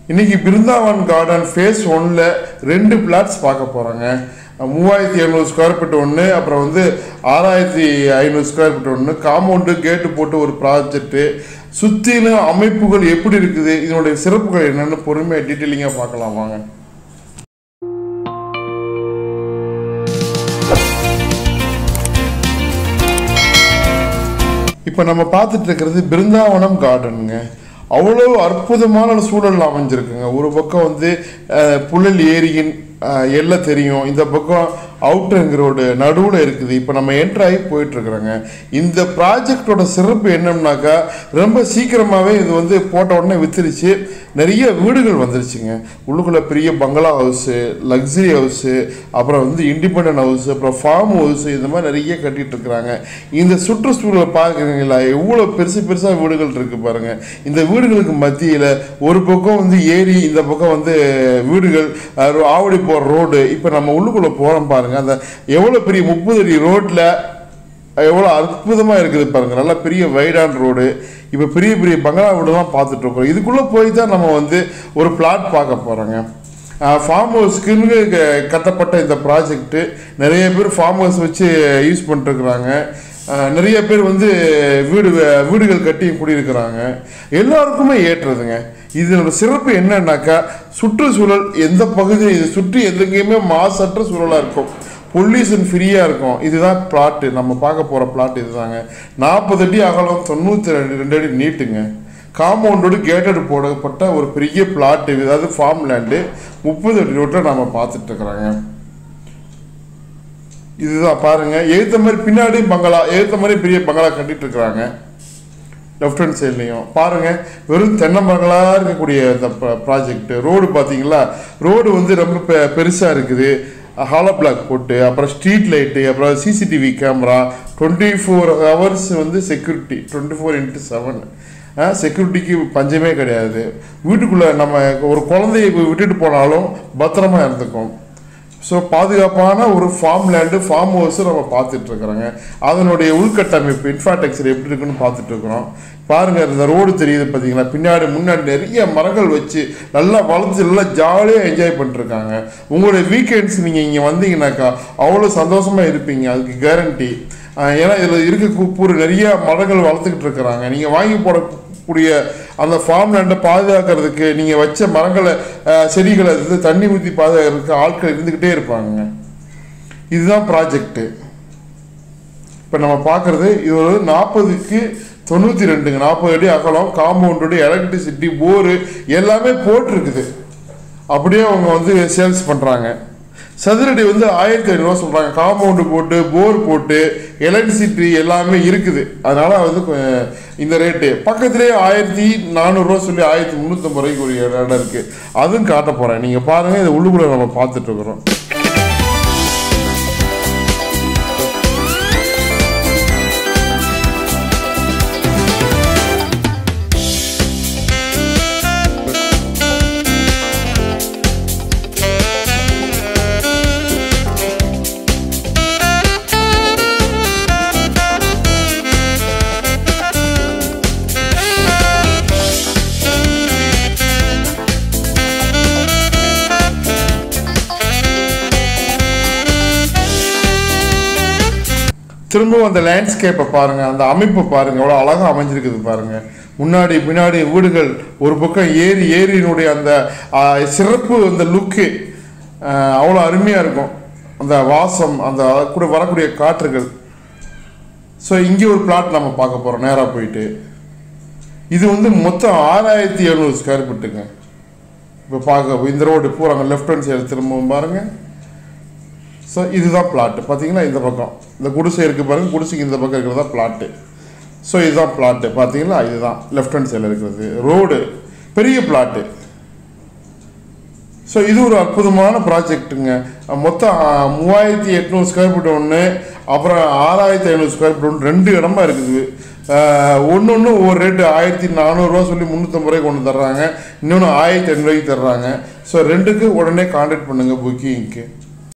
இன்னைக்கு Brindavan garden face ஒன்ல ரெண்டு பிளாட்ஸ் பார்க்க போகிறோங்க மூவாயிரத்தி எழுநூறு ஸ்கொயர் ஃபீட் ஒன்று அப்புறம் வந்து ஆறாயிரத்தி ஐநூறு ஸ்கொயர் ஃபீட் ஒன்று காம்பவுண்டு கேட்டு போட்டு ஒரு ப்ராஜெக்ட்டு சுற்றிலும் அமைப்புகள் எப்படி இருக்குது இதனுடைய சிறப்புகள் என்னென்னு பொறுமையாக டீட்டெயிலிங்காக பார்க்கலாம் வாங்க இப்போ நம்ம பார்த்துட்டு இருக்கிறது பிருந்தாவனம் கார்டனுங்க அவ்வளோ அற்புதமான சூழல் அமைஞ்சிருக்குங்க ஒரு பக்கம் வந்து அஹ், புழல் ஏரியின் அஹ், எல்லை தெரியும் இந்த பக்கம் அவுட்டரிங் ரோடு நடுவில் இருக்குது இப்போ நம்ம என்ட்ரு ஆகி போயிட்டுருக்குறோங்க இந்த ப்ராஜெக்டோட சிறப்பு என்னன்னாக்கா ரொம்ப சீக்கிரமாகவே இது வந்து போட்ட உடனே வித்துருச்சு நிறைய வீடுகள் வந்துருச்சுங்க உள்ளுக்குள்ளே பெரிய பங்களா ஹவுஸு லக்ஸரி ஹவுஸு அப்புறம் வந்து இண்டிபெண்டன்ட் ஹவுஸ் அப்புறம் ஃபார்ம் ஹவுஸ் இந்த மாதிரி நிறைய கட்டிட்டு இருக்கிறாங்க இந்த சுற்றுச்சூழலை பார்க்குறீங்களா எவ்வளோ பெருசு பெருசாக வீடுகள் இருக்குது பாருங்க இந்த வீடுகளுக்கு மத்தியில் ஒரு பக்கம் வந்து ஏரி இந்த பக்கம் வந்து வீடுகள் அஹ், ஆவடி போகிற ரோடு இப்போ நம்ம உள்ளுக்குள்ளே போகிறோம் பாருங்க அந்த எவ்வளோ பெரிய முப்பது அடி ரோட்டில் எவ்வளோ அற்புதமாக இருக்குது பாருங்க நல்லா பெரிய வைடான ரோடு இப்போ பெரிய பெரிய பங்களா வீடுலாம் பார்த்துட்டு இருக்கோம் இதுக்குள்ளே போய் தான் நம்ம வந்து ஒரு பிளாட் பார்க்க போகிறோங்க ஃபார்ம் ஹவுஸ்க்குன்னு க- கட்டப்பட்ட இந்த ப்ராஜெக்ட்டு நிறைய பேர் ஃபார்ம் ஹவுஸ் வச்சு யூஸ் பண்ணிட்டுருக்குறாங்க நிறைய பேர் வந்து வீடு வீடுகள் கட்டி குடியிருக்கிறாங்க எல்லாருக்குமே ஏற்றுறதுங்க இதனோட சிறப்பு என்னன்னாக்கா சுற்றுச்சூழல் எந்த பகுதி இது சுற்றி எதுங்கேயுமே மாசற்ற சூழலாக இருக்கும் பொல்யூஷன் ஃப்ரீயாக இருக்கும் இதுதான் பிளாட்டு நம்ம பார்க்க போகிற பிளாட் இதுதாங்க நாற்பது அடி அகலம் தொண்ணூற்றி ரெண்டு ரெண்டு அடி நீட்டுங்க காம்பவுண்டோடு கேட்டட் போடப்பட்ட ஒரு பெரிய பிளாட் அதாவது ஃபார்ம் லேண்டு முப்பது அடி ரோட்டில் நம்ம பார்த்துட்டு இருக்கிறாங்க இதுதான் பாருங்க எழுத்த மாதிரி பின்னாடி பங்களா எழுத்த மாதிரி பெரிய பங்களா கட்டிட்டு இருக்கிறாங்க லெஃப்ட் ஹேண்ட் சைட்லையும் பாருங்க வெறும் தென்னை மரங்களாக இருக்கக்கூடிய இந்த ப்ராஜெக்ட் ரோடு பார்த்தீங்களா ரோடு வந்து ரொம்ப பெ பெருசாக இருக்குது ஹாலோ பிளாக் போட்டு அப்புறம் ஸ்ட்ரீட் லைட்டு அப்புறம் CCTV camera twenty four hours வந்து security twenty four into seven செக்யூரிட்டிக்கு பஞ்சமே கிடையாது வீட்டுக்குள்ளே நம்ம ஒரு குழந்தைய விட்டுட்டு போனாலும் பத்திரமா இருந்துக்கும் ஸோ பாதுகாப்பான ஒரு ஃபார்ம் லேண்டு ஃபார்ம் ஹவுஸும் நம்ம பார்த்துட்டு இருக்கிறோங்க அதனுடைய உள்கட்டமைப்பு இன்ஃப்ராஸ்ட்ரக்சர் எப்படி இருக்குன்னு பார்த்துட்டு இருக்கிறோம் பாருங்க இந்த ரோடு தெரியுது பார்த்தீங்களா பின்னாடி முன்னாடி நிறைய மரங்கள் வச்சு நல்லா வளர்த்து நல்லா ஜாலியாக என்ஜாய் பண்ணிருக்காங்க உங்களுடைய வீக்கெண்ட்ஸ் நீங்கள் இங்கே வந்தீங்கன்னாக்கா அவ்வளோ சந்தோஷமாக இருப்பீங்க அதுக்கு கேரண்டி ஏன்னா இதில் இருக்க பூரா நிறைய மரங்கள் வளர்த்துக்கிட்டு இருக்கிறாங்க நீங்கள் வாங்கி போடக்கூடிய அந்த ஃபார்ம் லேண்டை பாதுகாக்கிறதுக்கு நீங்கள் வச்ச மரங்களை அஹ், செடிகளை வந்து தண்ணி ஊற்றி பாதுகாக்கிறதுக்கு ஆட்கள் இருந்துக்கிட்டே இருப்பாங்க இதுதான் ப்ராஜெக்ட்டு இப்போ நம்ம பார்க்குறது இது ஒரு நாற்பதுக்கு தொண்ணூற்றி ரெண்டுங்க நாற்பது அடி அகலம் காம்பவுண்டோட எலக்ட்ரிசிட்டி போரு எல்லாமே போட்டிருக்குது அப்படியே அவங்க வந்து சேல்ஸ் பண்ணுறாங்க சதுரடி வந்து ஆயிரத்தி ஐநூறுரூவா சொல்கிறாங்க காம்பவுண்டு போட்டு போர் போட்டு எலக்ட்ரிசிட்டி எல்லாமே இருக்குது அதனால் வந்து கொ- இந்த ரேட்டு பக்கத்துலேயே ஆயிரத்தி நானூறுரூவா சொல்லி ஆயிரத்தி முந்நூற்றம்பது ரூபாய்க்கு ஒரு இடம் இருக்குது அதுவும் காட்ட போகிறேன் நீங்கள் பாருங்கள் இது உள்ளுக்குள்ளே நம்ம பார்த்துட்டு இருக்கிறோம் திரும்பவும் அந்த லேண்ட்ஸ்கேப்பை பாருங்க அந்த அமைப்பை பாருங்க எவ்வளோ அழகாக அமைஞ்சிருக்குது பாருங்க முன்னாடி பின்னாடி வீடுகள் ஒரு பக்கம் ஏரி ஏரியினுடைய அந்த ஆ, சிறப்பு அந்த லுக்கு அவ்வளோ அருமையாக இருக்கும் அந்த வாசம் அந்த கூட வரக்கூடிய காற்றுகள் ஸோ இங்கே ஒரு பிளாட் நம்ம பார்க்க போகிறோம் நேராக போயிட்டு இது வந்து மொத்தம் ஆறாயிரத்தி எழுநூறு ஸ்கொயர் ஃபீட்டுங்க இப்போ பார்க்க இந்த ரோடு பூரா லெஃப்ட் ஹேண்ட் சைடு திரும்பவும் பாருங்கள் ஸோ இதுதான் பிளாட்டு பார்த்தீங்களா இந்த பக்கம் இந்த குடிசை இருக்குது பாருங்க குடிசைக்கு இந்த பக்கம் இருக்கிறதா பிளாட்டு ஸோ இதுதான் பிளாட்டு பார்த்தீங்களா இதுதான் லெஃப்ட் ஹேண்ட் சைடில் இருக்கிறது ரோடு பெரிய பிளாட்டு ஸோ இது ஒரு அற்புதமான ப்ராஜெக்ட்டுங்க மொத்தம் ஆ, மூவாயிரத்தி எட்நூறு ஸ்கொயர் ஃபீட் ஒன்று அப்புறம் ஆறாயிரத்தி ஐநூறு ஸ்கொயர் ஃபீட் ஒன்று ரெண்டு இடமா இருக்குது ஒன்று ஒன்று ஒரு ரேட்டு ஆயிரத்தி நானூறுரூவா சொல்லி முந்நூற்றம்பது ரூபாய்க்கு ஒன்று தர்றாங்க இன்னொன்று ஆயிரத்தி ஐநூறுரூவாய்க்கு தர்றாங்க ஸோ ரெண்டுக்கு உடனே காண்டாக்ட் பண்ணுங்கள் புக்கிங்க்கு